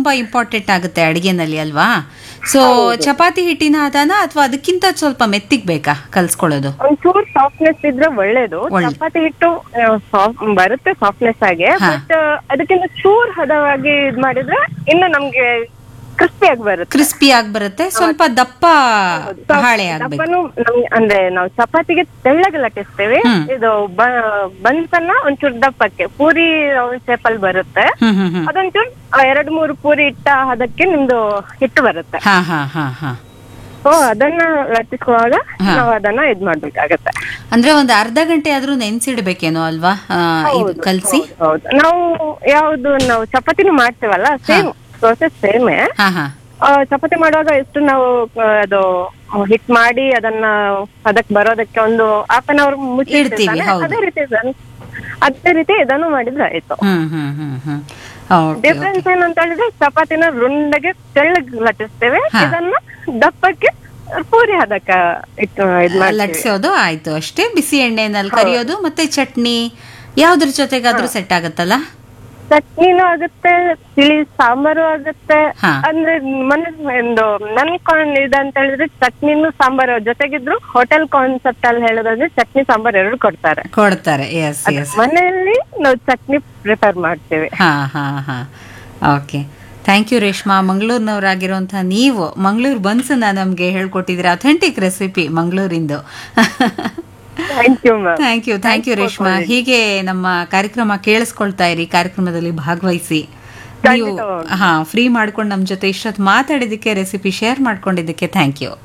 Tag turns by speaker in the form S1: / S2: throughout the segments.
S1: ತುಂಬಾ ಇಂಪಾರ್ಟೆಂಟ್ ಆಗುತ್ತೆ ಅಡಿಗೆನಲ್ಲಿ ಅಲ್ವಾ ಸೊ ಚಪಾತಿ ಹಿಟ್ಟಿನ ಹದನ ಅಥವಾ ಅದಕ್ಕಿಂತ ಸ್ವಲ್ಪ ಮೆತ್ತಿಗ್ ಬೇಕಾ ಕಲ್ಸ್ಕೊಳ್ಳೋದು
S2: ಒಂಚೂರು ಸಾಫ್ಟ್ನೆಸ್ ಇದ್ರೆ ಒಳ್ಳೇದು
S1: ಒಳ್ಳೆ-
S2: ಚಪಾತಿ ಹಿಟ್ಟು ಆ, soft- ಬರುತ್ತೆ ಸಾಫ್ಟ್ನೆಸ್ ಆಗಿ
S1: ಹಾ.
S2: ಬಟ್ ಅದಕ್ಕಿಂತ ಚೂರ್ ಹದವಾಗಿ ಇದ್ ಮಾಡಿದ್ರೆ ಇನ್ನು ನಮ್ಗೆ ಕ್ರಿಸ್ಪಿ ಆಗಿ ಬರುತ್ತೆ
S1: ಕ್ರಿಸ್ಪಿ ಆಗಿ ಬರುತ್ತೆ ಸ್ವಲ್ಪ ದಪ್ಪ ಹಾಳೆ ಆಗ್ಬೇಕು
S2: ದಪ್ಪನು ನಮ್ಗೆ ಅಂದ್ರೆ ನಾವು ಚಪಾತಿಗೆ ತೆಳ್ಳಗೆ ಲಟ್ಟಿಸ್ತೇವೆ
S1: ಹ್ಮ್.
S2: ಇದು ಬನ್ಸನ್ನ ಒಂಚೂರು ದಪ್ಪಕ್ಕೆ ಪೂರಿ ಶೇಪ್ ಅಲ್ಲಿ ಬರುತ್ತೆ
S1: ಹ್ಮ್ ಹ್ಮ್ ಹ್ಮ್
S2: ಅದೊಂಚೂರು ಆ, ಎರಡ್ ಮೂರು ಪೂರಿ ಇಟ್ಟ ಅದಕ್ಕೆ ನಿಮ್ದು ಹಿಟ್ಟು ಬರುತ್ತೆ
S1: ಹಾ ಹಾ ಹಾ ಹಾ
S2: ಸೊ ಅದನ್ನ ಲಟ್ಟಿಸುವಾಗ
S1: ಹಾ.
S2: ನಾವು ಅದನ್ನ ಇದ್ ಮಾಡ್ಬೇಕಾಗತ್ತೆ
S1: ಅಂದ್ರೆ ಒಂದು ಅರ್ಧ ಗಂಟೆ ಆದ್ರೂ ನೆನ್ಸಿಡ್ಬೇಕೇನೋ ಅಲ್ವಾ ಆ, ಇದು ಕಲ್ಸಿ
S2: ಹೌದು ನಾವು ಯಾವ್ದು ನಾವು ಚಪಾತಿನೂ ಮಾಡ್ತೇವಲ್ಲ ಸೇಮ್ ಪ್ರೊಸೆಸ್ ಸೇಮೇ
S1: ಹಾ ಹಾ
S2: ಚಪಾತಿ ಮಾಡುವಾಗ ಎಷ್ಟು ನಾವು ಆ, ಅದು ಹಿಟ್ ಮಾಡಿ ಅದನ್ನ ಅದಕ್ಕೆ ಬರೋದಕ್ಕೆ ಒಂದು ಹಾಫ್ ಅನ್ ಅವರ್
S1: ಇಡ್ತೀವಿ, ಹೌದು.
S2: ಅದೇ ರೀತಿ ಇದನ್ನು- ಅದೇ ರೀತಿ ಇದನ್ನು ಮಾಡಿದ್ರೆ ಆಯ್ತು
S1: ಹ್ಮ್ ಹ್ಮ್ ಹ್ಮ್ ಹ್ಮ್ ಓಕೆ
S2: ಡಿಫ್ರೆನ್ಸ್ ಏನಂತ ಹೇಳಿದ್ರೆ ಚಪಾತಿನ ರುಂಡಗೆ ತೆಳ್ಳಗ್ ಲಟ್ಟಿಸ್ತೇವೆ
S1: ಹಾ.
S2: ಇದನ್ನ ದಪ್ಪಕ್ಕೆ ಪೂರಿ ಹದಕ್ಕ ಇಟ್ಟು ಇದ್ ಮಾಡ್ತೀವಿ
S1: ಲಟ್ಸೋದು ಆಯ್ತು ಅಷ್ಟೇ ಬಿಸಿ ಎಣ್ಣೆನಲ್ಲಿ ಕರಿಯೋದು ಮತ್ತೆ ಚಟ್ನಿ ಯಾವ್ದ್ರ ಜೊತೆಗಾದ್ರೂ ಸೆಟ್ ಆಗತ್ತಲ್ಲ
S2: ಚಟ್ನಿನೂ ಆಗುತ್ತೆ ತಿಳಿ ಸಾಂಬಾರು ಆಗುತ್ತೆ
S1: ಹಾ.
S2: ಅಂದ್ರೆ ಮನೆ ಒಂದು ನನ್ ಕಾನ್ ಇದಂತ ಹೇಳಿದ್ರೆ ಚಟ್ನಿನೂ ಸಾಂಬಾರು ಜೊತೆಗಿದ್ರು ಹೋಟೆಲ್ ಕಾನ್ಸೆಪ್ಟ್ ಅಲ್ಲಿ ಹೇಳೋದಾದ್ರೆ ಚಟ್ನಿ ಸಾಂಬಾರ್ ಎರಡು ಕೊಡ್ತಾರೆ
S1: ಕೊಡ್ತಾರೆ ಎಸ್ ಎಸ್
S2: ಮನೆಯಲ್ಲಿ ನಾವು ಚಟ್ನಿ ಪ್ರಿಪೇರ್ ಮಾಡ್ತೇವೆ
S1: ಹಾ ಹಾ ಹಾ ಓಕೆ ಥ್ಯಾಂಕ್ ಯು ರೇಷ್ಮಾ ಮಂಗಳೂರಿನವರಾಗಿರುವಂತಹ ನೀವು ಮಂಗಳೂರು ಬನ್ಸನ್ನ ನಮಗೆ ಹೇಳ್ಕೊಟ್ಟಿದ್ರೆ ಅಥೆಂಟಿಕ್ ರೆಸಿಪಿ ಮಂಗಳೂರಿಂದು
S2: thank you ma'am
S1: thank you thank you Reshma ಹೀಗೆ ನಮ್ಮ ಕಾರ್ಯಕ್ರಮ ಕೇಳಿಸ್ಕೊಳ್ತಾ ಇರಿ ಕಾರ್ಯಕ್ರಮದಲ್ಲಿ ಭಾಗವಹಿಸಿ ನೀವು
S2: ಖಂಡಿತವಾಗ್ಲೂ.
S1: ಹಾ ಫ್ರೀ ಮಾಡ್ಕೊಂಡು ನಮ್ಮ ಜೊತೆ ಇಷ್ಟೊತ್ತು ಮಾತಾಡಿದ್ದಕ್ಕೆ ರೆಸಿಪಿ ಶೇರ್ ಮಾಡ್ಕೊಂಡಿದ್ದಕ್ಕೆ thank you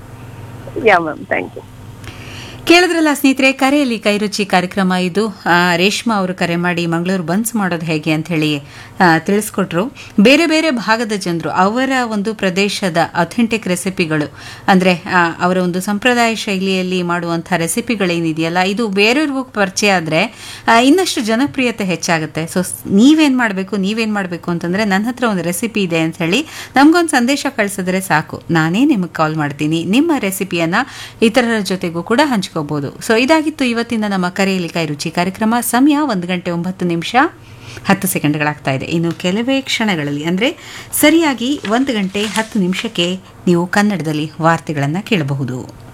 S2: yeah ma'am thank you
S1: ಕೇಳಿದ್ರಲ್ಲ ಸ್ನೇಹಿತರೆ ಕರೆಯಲ್ಲಿ ಕೈರುಚಿ ಕಾರ್ಯಕ್ರಮ ಇದು ಆ, ರೇಷ್ಮಾ ಅವರು ಕರೆ ಮಾಡಿ ಮಂಗಳೂರು ಬನ್ಸ್ ಮಾಡೋದು ಹೇಗೆ ಅಂತ ಹೇಳಿ ಆ, ತಿಳಿಸ್ಕೊಟ್ರು ಬೇರೆ ಬೇರೆ ಭಾಗದ ಜನರು ಅವರ ಒಂದು ಪ್ರದೇಶದ ಅಥೆಂಟಿಕ್ ರೆಸಿಪಿಗಳು ಅಂದ್ರೆ ಆ, ಅವರ ಒಂದು ಸಂಪ್ರದಾಯ ಶೈಲಿಯಲ್ಲಿ ಮಾಡುವಂಥ ರೆಸಿಪಿಗಳೇನಿದೆಯಲ್ಲ ಇದು ಬೇರೆಯವ್ರಿಗೂ ಪರಿಚಯ ಆದ್ರೆ ಆ, ಇನ್ನಷ್ಟು ಜನಪ್ರಿಯತೆ ಹೆಚ್ಚಾಗುತ್ತೆ ಸೊ ನೀವೇನ್ ಮಾಡಬೇಕು ನೀವೇನ್ ಮಾಡಬೇಕು ಅಂತಂದ್ರೆ ನನ್ನ ಹತ್ರ ಒಂದು ರೆಸಿಪಿ ಇದೆ ಅಂತ ಹೇಳಿ ನಮ್ಗೊಂದು ಸಂದೇಶ ಕಳಿಸಿದ್ರೆ ಸಾಕು ನಾನೇ ನಿಮಗೆ ಕಾಲ್ ಮಾಡ್ತೀನಿ ನಿಮ್ಮ ರೆಸಿಪಿಯನ್ನ ಇತರರ ಜೊತೆಗೂ ಕೂಡ ಹಂಚ್ಕೋಬಹುದು ಸೊ ಇದಾಗಿತ್ತು ಇವತ್ತಿನ ನಮ್ಮ ಕರೆಯಲ್ಲಿ ಕೈ ರುಚಿ ಕಾರ್ಯಕ್ರಮ ಸಮಯ ಒಂದು ಗಂಟೆ ಒಂಬತ್ತು ನಿಮಿಷ ಹತ್ತು ಸೆಕೆಂಡ್ಗಳಾಗ್ತಾ ಇದೆ ಇನ್ನು ಕೆಲವೇ ಕ್ಷಣಗಳಲ್ಲಿ ಅಂದ್ರೆ ಸರಿಯಾಗಿ ಒಂದು ಗಂಟೆ ಹತ್ತು ನಿಮಿಷಕ್ಕೆ ನೀವು ಕನ್ನಡದಲ್ಲಿ ವಾರ್ತೆಗಳನ್ನು ಕೇಳಬಹುದು